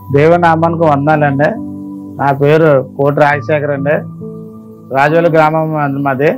దేవనామానికి వందాలండి నా పేరు కోటి రాజశేఖర్ అండి రాజోలి గ్రామం అండి మాది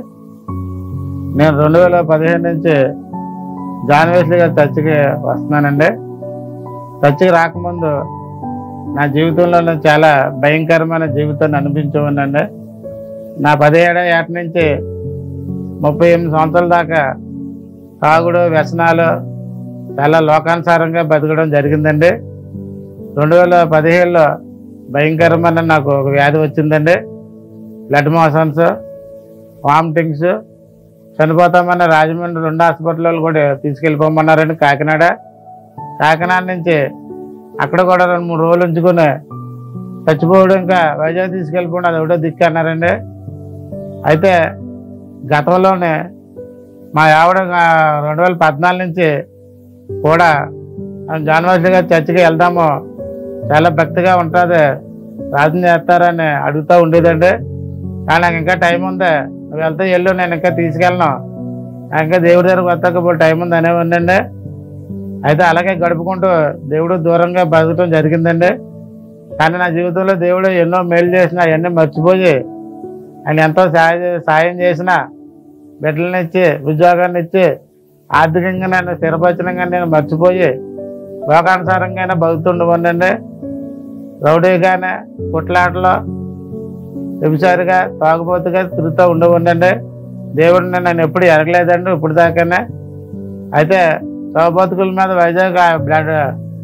నేను రెండు వేల పదిహేను నుంచి జాన్వేస్లీ గారి చర్చికి వస్తున్నానండి చర్చికి రాకముందు నా జీవితంలో నేను చాలా భయంకరమైన జీవితాన్ని అనిపించేవాడినండి నా పదిహేడో ఏట నుంచి ముప్పై ఎనిమిది సంవత్సరాల దాకా తాగుడు వ్యసనాలు చాలా లోకానుసారంగా బతకడం జరిగిందండి రెండు వేల పదిహేడులో భయంకరమైన నాకు ఒక వ్యాధి వచ్చిందండి బ్లడ్ మోషన్స్ వామిటింగ్స్ చనిపోతామన్న రాజమండ్రి రెండు హాస్పిటల్ కూడా తీసుకెళ్ళిపోమన్నారండి కాకినాడ కాకినాడ నుంచి అక్కడ కూడా రెండు మూడు రోజులు ఉంచుకొని చచ్చిపోవడం ఇంకా వైజాగ్ తీసుకెళ్ళిపోండి అది ఒకటో దిక్కు అన్నారండి అయితే గతంలోనే మా ఆవిడ ఆ, రెండు వేల పద్నాలుగు నుంచి కూడా జాన్వాసి గారి చర్చికి వెళ్దాము చాలా భక్తిగా ఉంటుంది ప్రార్థన చేస్తారని అడుగుతూ ఉండేదండి కానీ నాకు ఇంకా టైం ఉంది నువ్వు వెళ్తే వెళ్ళు నేను ఇంకా తీసుకెళ్ళను నాకు ఇంకా దేవుడి దగ్గరకు వస్తాక ఇప్పుడు టైం ఉంది అనేవాడినండి అయితే అలాగే గడుపుకుంటూ దేవుడు దూరంగా బతకడం జరిగిందండి కానీ నా జీవితంలో దేవుడు ఎన్నో మేలు చేసిన అవన్నీ మర్చిపోయి ఆయన ఎంతో సాయ సాయం చేసిన బిడ్డలని ఇచ్చి ఉద్యోగాన్ని ఇచ్చి ఆర్థికంగా నేను స్థిరపరచడంగా నేను మర్చిపోయి లోకానుసారంగానే బతుకుండవండి రౌడీగానే కుట్లాటలో వ్యభిచారిగా తాగుబోతుగా తిరుగుతూ ఉండవండి దేవుడిని నేను ఎప్పుడు ఎరగలేదండి ఇప్పుడు దాకానే అయితే తాగుబోతుకుల మీద వైజాగ్ ఆ బ్లడ్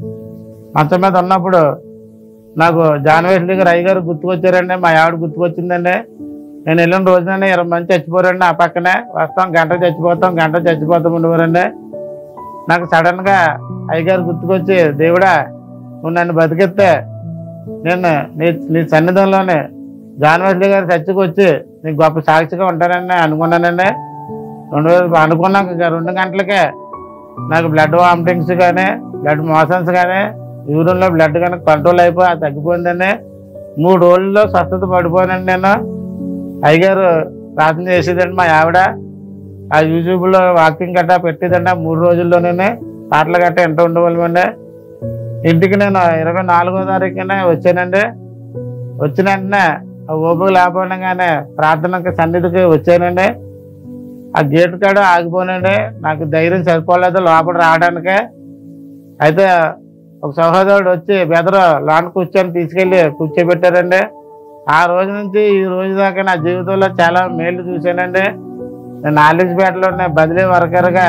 మంచం మీద ఉన్నప్పుడు నాకు జాన్వేశ్వరి గారు అయ్య గారు గుర్తుకొచ్చారండి మా ఆవిడ గుర్తుకొచ్చిందండి నేను వెళ్ళిన రోజున ఇరవై మంది చచ్చిపోరండి ఆ పక్కనే వస్తాం గంట చచ్చిపోతాం గంట చచ్చిపోతాం ఉండేవారండి నాకు సడన్ గా అయ్యగారు గుర్తుకొచ్చి దేవుడా నువ్వు నన్ను బతికిస్తే నేను నీ నీ సన్నిధంలోనే జాన్వేశ్వరి గారి చర్చకు వచ్చి నీకు గొప్ప సాక్షిగా ఉంటానని అనుకున్నానండి రెండు వేలు అనుకున్నాక ఇక రెండు గంటలకే నాకు బ్లడ్ వామిటింగ్స్ కానీ బ్లడ్ మోషన్స్ కానీ యూరిన్లో బ్లడ్ కానీ కంట్రోల్ అయిపోయి అది తగ్గిపోయిందండి మూడు రోజుల్లో స్వస్థత పడిపోయానండి నేను అయ్యగారు ప్రార్థన చేసేదండి మా ఆవిడ ఆ యూట్యూబ్లో వాకింగ్ గట్టా పెట్టేదండి ఆ మూడు రోజుల్లోనే పాటలు గట్టా ఎంత ఉండవాళ్ళమండి ఇంటికి నేను ఇరవై నాలుగో తారీఖునే వచ్చానండి వచ్చిన వెంటనే ఆ ఓపిక లేకపోయినాగానే ప్రార్థనకి సన్నిధికి వచ్చానండి ఆ గేట్ కాడ ఆగిపోనండి నాకు ధైర్యం సరిపోలేదు లోపల రావడానికి అయితే ఒక సహోదరుడు వచ్చి బెదరు లోన కూర్చొని తీసుకెళ్ళి కూర్చోబెట్టారండి ఆ రోజు నుంచి ఈ రోజు దాకా నా జీవితంలో చాలా మేలు చూశానండి నేను నాలుగుపేటలో బదిలీ వర్కర్గా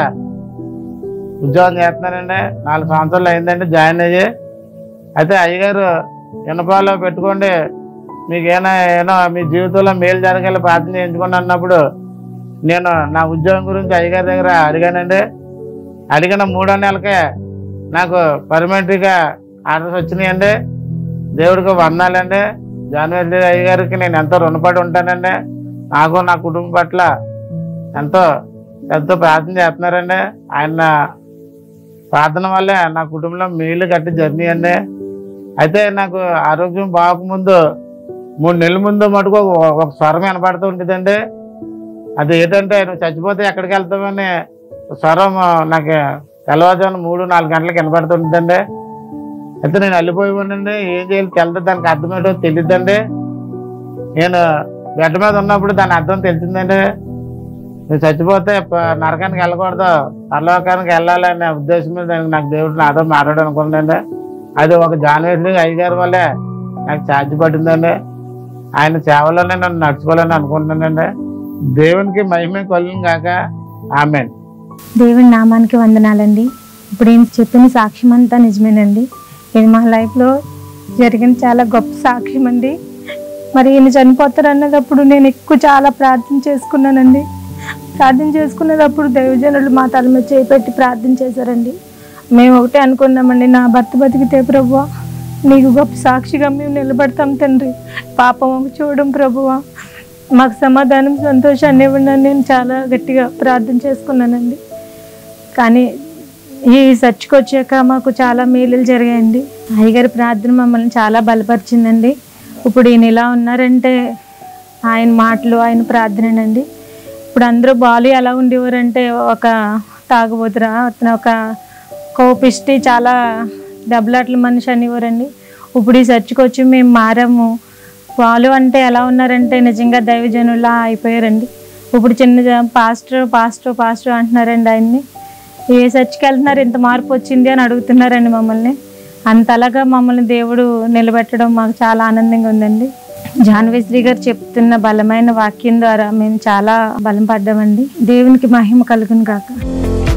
ఉద్యోగం చేస్తున్నానండి నాలుగు సంవత్సరాలు అయిందండి జాయిన్ అయ్యి అయితే అయ్యగారు ఇనపాలో పెట్టుకోండి మీకు ఏమైనా ఏమో మీ జీవితంలో మేలు జరగాలి ప్రార్థన చేయించుకోండి అన్నప్పుడు నేను నా ఉద్యోగం గురించి అయ్యగారి దగ్గర అడిగానండి అడిగిన మూడో నెలకే నాకు పర్మనెంట్గా ఆర్డర్స్ వచ్చినాయండి దేవుడికి వందాలండి జాన్వేశ్వరి అయ్య గారికి నేను ఎంతో రుణపడి ఉంటానండి నాకు నా కుటుంబం పట్ల ఎంతో ఎంతో ప్రార్థన చేస్తున్నారండి ఆయన ప్రార్థన వల్లే నా కుటుంబంలో మేలు గట్టి జర్నీ అండి అయితే నాకు ఆరోగ్యం బాగోకముందు మూడు నెలల ముందు మటుకు ఒక- ఒక స్వరం వినపడుతూ ఉంటుందండి అది ఏంటంటే నువ్వు చచ్చిపోతే ఎక్కడికి వెళ్తామని స్వరం నాకు తెల్లవారుజామున మూడు నాలుగు గంటలకు వినపడుతుంటుందండి అయితే నేను వెళ్ళిపోయి ఉండండి ఏం చేయాలి తెలదు దానికి అర్థం ఏంటో తెలియదండి నేను బెడ్ మీద ఉన్నప్పుడు దాని అర్థం తెలిసిందండి నువ్వు చచ్చిపోతే ప- నరకానికి వెళ్ళకూడదు పరలోకానికి వెళ్ళాలనే ఉద్దేశం మీద దానికి నాకు దేవుడు నాతో మాట్లాడు అనుకున్నానండి అది ఒక జాన్వేశ్వరి అయ్యగారి వల్లే నాకు ఛార్జ్ పడిందండి ఆయన సేవలోనే నన్ను నడుచుకోవాలని అనుకుంటున్నానండి దేవునికి మహిమ కొలను కాక ఆమె దేవుని నామానికి వందనాలండి ఇప్పుడు ఈయన చెప్పిన సాక్ష్యం అంతా నిజమేనండి ఇది మా లైఫ్లో జరిగిన చాలా గొప్ప సాక్ష్యం అండి మరి ఈయన చనిపోతారు అన్నదప్పుడు నేను ఎక్కువ చాలా ప్రార్థన చేసుకున్నానండి ప్రార్థన చేసుకునేటప్పుడు దైవజనులు మా తల మీద చేపెట్టి ప్రార్థన చేశారండి మేము ఒకటే అనుకున్నామండి నా భర్త బతికితే ప్రభువా నీకు గొప్ప సాక్షిగా మేము నిలబడతాం తండ్రి పాపం చూడడం ప్రభువా మాకు సమాధానం సంతోషాన్ని ఇవ్వండి అని నేను చాలా గట్టిగా ప్రార్థన చేసుకున్నానండి కానీ ఈ చర్చ్కి వచ్చాక మాకు చాలా మేలులు జరిగాయండి అయ్యగారి ప్రార్థన మమ్మల్ని చాలా బలపరిచిందండి ఇప్పుడు ఈయన ఇలా ఉన్నారంటే ఆయన మాటలు ఆయన ప్రార్థనేనండి ఇప్పుడు అందరూ బాలు ఎలా ఉండేవారంటే ఒక తాగుబోతురా అతను ఒక కోపిష్టి చాలా దెబ్బలాట్ల మనిషి అనేవారండి ఇప్పుడు ఈ చర్చికి వచ్చి మేము మారాము వాళ్ళు అంటే ఎలా ఉన్నారంటే నిజంగా దైవజనులా అయిపోయారండి ఇప్పుడు చిన్న పాస్టర్ పాస్టర్ పాస్టర్ అంటున్నారండి ఆయన్ని ఏ చర్చికి వెళ్తున్నారు ఇంత మార్పు వచ్చింది అని అడుగుతున్నారండి మమ్మల్ని అంతలాగా మమ్మల్ని దేవుడు నిలబెట్టడం మాకు చాలా ఆనందంగా ఉందండి జాన్వేశ్రీ గారు చెప్తున్న బలమైన వాక్యం ద్వారా మేము చాలా బలం పడ్డామండి దేవునికి మహిమ కలుగును కాక